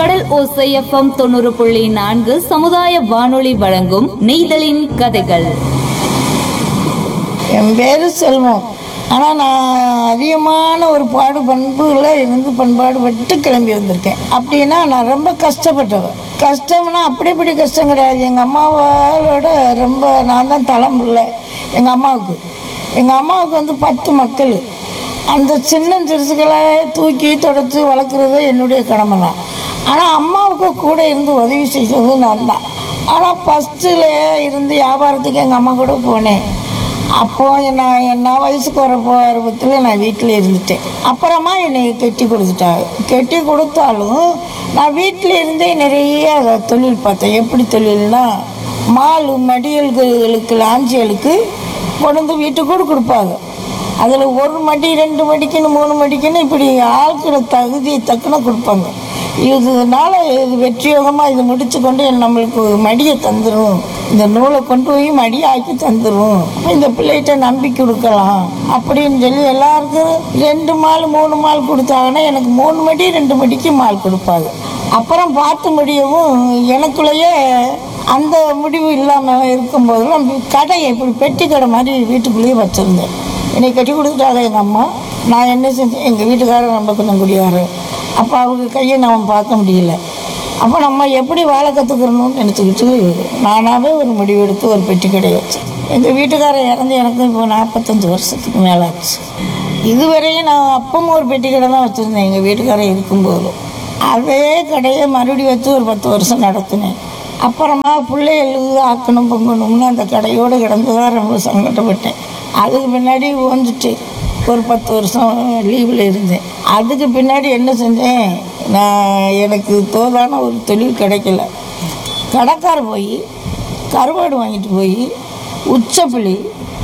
கடல் ஓசை எஃப்எம் தொண்ணூறு புள்ளி நான்கு சமுதாய வானொலி வழங்கும் நெய்தலின் கதைகள் என் பேர் செல்வம் ஆனால் நான் அதிகமான ஒரு பாடு பண்புகளில் இருந்து பண்பாடுபட்டு கிளம்பி வந்திருக்கேன் அப்படின்னா நான் ரொம்ப கஷ்டப்பட்டவன் கஷ்டம்னா அப்படி இப்படி கஷ்டம் கிடையாது எங்கள் அம்மாவோட ரொம்ப நான் தான் தலைமுறை எங்கள் அம்மாவுக்கு எங்கள் அம்மாவுக்கு வந்து பத்து மக்கள் அந்த சின்ன சிறுசுகளை தூக்கி தொடச்சி வளர்க்குறது என்னுடைய கடமை தான் ஆனால் அம்மாவுக்கு கூட இருந்து உதவி செய்தது நான் தான் ஆனால் ஃபஸ்ட்டில் இருந்து வியாபாரத்துக்கு எங்கள் அம்மா கூட போனேன் அப்போ நான் என்ன வயசுக்கு வர பருவத்தில் நான் வீட்டில் இருந்துட்டேன் அப்புறமா என்னை கட்டி கொடுத்துட்டாங்க கட்டி கொடுத்தாலும் நான் வீட்டில் இருந்தே நிறைய தொழில் பார்த்தேன் எப்படி தொழில்னா மால் மடியல்களுக்கு லாஞ்சிகளுக்கு கொண்டு வந்து வீட்டுக்கு கூட கொடுப்பாங்க அதில் ஒரு மடி ரெண்டு மடிக்குன்னு மூணு மடிக்குன்னு இப்படி ஆட்கள தகுதி தக்கன கொடுப்பாங்க இதனால இது வெற்றியோகமாக இது முடிச்சு கொண்டு நம்மளுக்கு மடியை தந்துடும் இந்த நூலை கொண்டு போய் மடியாக்கி தந்துடும் அப்ப இந்த பிள்ளைகிட்ட நம்பி கொடுக்கலாம் அப்படின்னு சொல்லி எல்லாருக்கும் ரெண்டு மால் மூணு மால் கொடுத்தாங்கன்னா எனக்கு மூணு மடி ரெண்டு மடிக்கு மால் கொடுப்பாங்க அப்புறம் பார்த்து முடியவும் எனக்குள்ளேயே அந்த முடிவு இல்லாமல் இருக்கும்போதெல்லாம் கடை இப்படி பெட்டி கடை மாதிரி வீட்டுக்குள்ளேயே வச்சுருந்தேன் என்னை கட்டி கொடுத்துட்டாங்க எங்கள் அம்மா நான் என்ன செஞ்சேன் எங்கள் வீட்டுக்காரர் ரொம்ப கொஞ்சம் குடியாரு அப்போ அவங்க கையை நம்ம பார்க்க முடியல அப்போ நம்ம எப்படி வாழ கற்றுக்கிறணும்னு நினச்சிக்கிட்டு நானாகவே ஒரு முடிவு எடுத்து ஒரு பெட்டி கடையை வச்சேன் எங்கள் வீட்டுக்காரர் இறந்து எனக்கு இப்போ நாற்பத்தஞ்சு வருஷத்துக்கு மேலே ஆச்சு இதுவரையும் நான் அப்பவும் ஒரு பெட்டி கடை தான் வச்சுருந்தேன் எங்கள் வீட்டுக்காரர் இருக்கும்போது அதே கடையை மறுபடியும் வச்சு ஒரு பத்து வருஷம் நடத்தினேன் அப்புறமா பிள்ளைகளுக்கு ஆக்கணும் பொங்கணும்னு அந்த கடையோடு கிடந்து தான் ரொம்ப சங்கடப்பட்டேன் அதுக்கு பின்னாடி ஓஞ்சிட்டு ஒரு பத்து வருஷம் லீவில் இருந்தேன் அதுக்கு பின்னாடி என்ன செஞ்சேன் நான் எனக்கு தோதான ஒரு தொழில் கிடைக்கல கடைக்கார போய் கருவாடு வாங்கிட்டு போய் உச்சப்புளி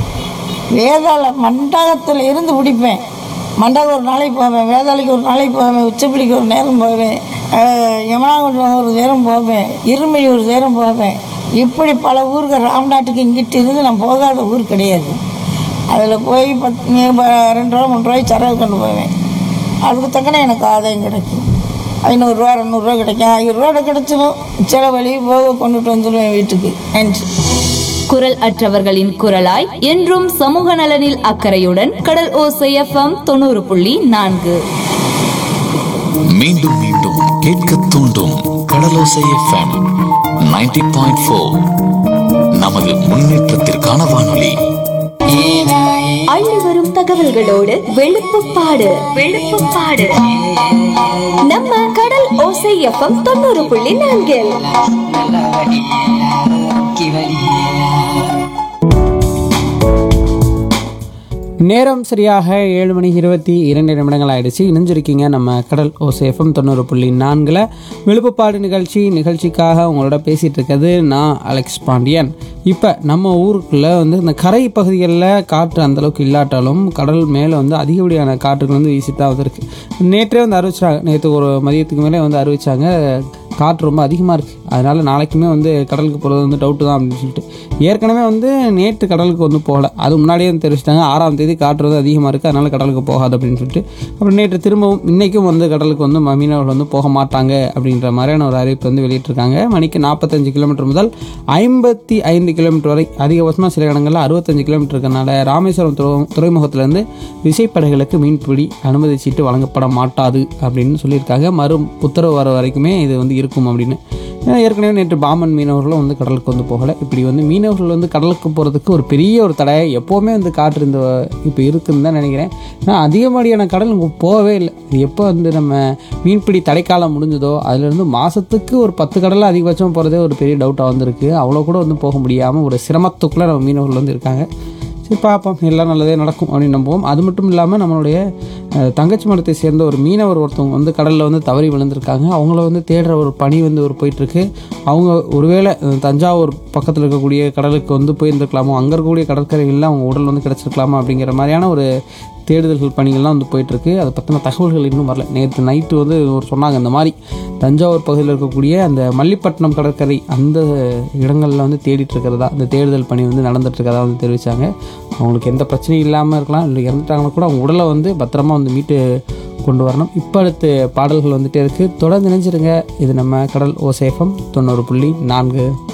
வேதாள மண்டபத்தில் இருந்து பிடிப்பேன் மண்டபம் ஒரு நாளைக்கு போவேன் வேதாளைக்கு ஒரு நாளைக்கு போவேன் உச்சப்பிடிக்கு ஒரு நேரம் போவேன் அஹ் யமுனாகுண்டம் ஒரு நேரம் போவேன் இருமை ஒரு நேரம் போவேன் இப்படி பல ஊருக்கு ராம்நாட்டுக்கு இங்கிட்டு இருந்து நான் போகாத ஊர் கிடையாது அதில் போய் பத் நீ- ப- ரெண்டு ரூபா மூணு ரூபாய்க்கு சரகு கொண்டு போவேன் அதுக்கு தக்கன எனக்கு ஆதாயம் கிடைக்கும் ஐநூறுரூவா ரெநூறுவா கிடைக்கும் ஆயிரம் ரூபா கிடைச்சிடும் சில வழி போக கொண்டுட்டு வந்துடுவேன் வீட்டுக்கு நன்றி குரல் அற்றவர்களின் குரலாய் என்றும் சமூக நலனில் அக்கறையுடன் கடல் ஓசை எஃப்எம் தொண்ணூறு புள்ளி நான்கு மீண்டும் மீண்டும் கேட்க தூண்டும் கடலோசை எஃப்எம் 90.4 பாயிண்ட் ஃபோர் நமது முன்னேற்றத்திற்கான வானொலி அள்ளி வரும் தகவல்களோடு வெளுப்புப்பாடு வெளுப்புப்பாடு நம்ம கடல் ஓசை எஃப்எம் தொண்ணூறு புள்ளி நான்கில் நேரம் சரியாக ஏழு மணி இருபத்தி இரண்டு நிமிடங்கள் ஆயிடுச்சு இணைஞ்சிருக்கீங்க நம்ம கடல் ஓசேஃபம் தொண்ணூறு புள்ளி நான்கில் விழுப்புப்பாடு நிகழ்ச்சி நிகழ்ச்சிக்காக உங்களோட பேசிகிட்டு இருக்கிறது நான் அலெக்ஸ் பாண்டியன் இப்போ நம்ம ஊருக்குள்ளே வந்து இந்த கரை பகுதிகளில் காற்று அந்தளவுக்கு இல்லாட்டாலும் கடல் மேலே வந்து அதிகப்படியான காற்றுகள் வந்து வீசிட்டு தான் வந்திருக்கு நேற்றே வந்து அறிவிச்சாங்க நேற்று ஒரு மதியத்துக்கு மேலே வந்து அறிவிச்சாங்க காற்று ரொம்ப அதிகமாக இருக்குது அதனால் நாளைக்குமே வந்து கடலுக்கு போகிறது வந்து டவுட்டு தான் அப்படின்னு சொல்லிட்டு ஏற்கனவே வந்து நேற்று கடலுக்கு வந்து போகல அது முன்னாடியே வந்து தெரிவிச்சிட்டாங்க ஆறாம் தேதி காற்று வந்து அதிகமாக இருக்குது அதனால் கடலுக்கு போகாது அப்படின்னு சொல்லிட்டு அப்புறம் நேற்று திரும்பவும் இன்றைக்கும் வந்து கடலுக்கு வந்து ம- மீனவர்கள் வந்து போக மாட்டாங்க அப்படின்ற மாதிரியான ஒரு அறிவிப்பு வந்து வெளியிட்டிருக்காங்க மணிக்கு நாற்பத்தஞ்சு கிலோமீட்டர் முதல் ஐம்பத்தி ஐந்து கிலோமீட்டர் வரை அதிகபட்சமாக சில இடங்களில் அறுபத்தஞ்சு கிலோமீட்டர் இருக்கனால ராமேஸ்வரம் துறை துறைமுகத்திலேருந்து விசைப்படகுகளுக்கு மீன்பிடி அனுமதி சீட்டு வழங்கப்பட மாட்டாது அப்படின்னு சொல்லியிருக்காங்க மறு உத்தரவு வர வரைக்குமே இது வந்து இருக்கும் அப்படின்னு ஏன்னா ஏற்கனவே நேற்று பாமன் மீனவர்களும் வந்து கடலுக்கு வந்து போகலை இப்படி வந்து மீனவர்கள் வந்து கடலுக்கு போகிறதுக்கு ஒரு பெரிய ஒரு தடை எப்போவுமே வந்து காற்று இந்த இப்போ இருக்குன்னு தான் நினைக்கிறேன் ஏன்னா அதிகப்படியான கடல் இங்கே போகவே இல்லை இது எப்போ வந்து நம்ம மீன்பிடி தடைக்காலம் முடிஞ்சதோ அதுலேருந்து மாதத்துக்கு ஒரு பத்து கடலில் அதிகபட்சம் போகிறதே ஒரு பெரிய டவுட்டாக வந்திருக்கு அவ்வளோ கூட வந்து போக முடியாமல் ஒரு சிரமத்துக்குள்ளே நம்ம மீனவர்கள் வந்து இருக்காங்க சரி பார்ப்போம் எல்லாம் நல்லதே நடக்கும் அப்படின்னு நம்புவோம் அது மட்டும் இல்லாமல் நம்மளுடைய அஹ், தங்கச்சி மடத்தை சேர்ந்த ஒரு மீனவர் ஒருத்தவங்க வந்து கடலில் வந்து தவறி விழுந்திருக்காங்க அவங்கள வந்து தேடுற ஒரு பணி வந்து ஒரு போயிட்டுருக்கு அவங்க ஒருவேளை அஹ், தஞ்சாவூர் பக்கத்தில் இருக்கக்கூடிய கடலுக்கு வந்து போயிருந்துருக்கலாமோ அங்கே இருக்கக்கூடிய கடற்கரைகளில் அவங்க உடல் வந்து கிடச்சிருக்கலாமா அப்படிங்கிற மாதிரியான ஒரு தேடுதல்கள் பணிகள்லாம் வந்து போயிட்டுருக்கு அதை பற்றின தகவல்கள் இன்னும் வரல நேற்று நைட்டு வந்து ஒரு சொன்னாங்க இந்த மாதிரி தஞ்சாவூர் பகுதியில் இருக்கக்கூடிய அந்த மல்லிப்பட்டினம் கடற்கரை அந்த இடங்களில் வந்து தேடிட்டு இருக்கிறதா அந்த தேடுதல் பணி வந்து நடந்துட்டு இருக்கிறதா வந்து தெரிவித்தாங்க அவங்களுக்கு எந்த பிரச்சனையும் இல்லாமல் இருக்கலாம் இல்லை இறந்துட்டாங்கன்னா கூட அவங்க உடலை வந்து பத்திரமா வந்து மீட்டு கொண்டு வரணும் இப்போ அடுத்து பாடல்கள் வந்துட்டே இருக்குது தொடர்ந்து நினைச்சிருங்க இது நம்ம கடல் ஓசேஃபம் தொண்ணூறு புள்ளி நான்கு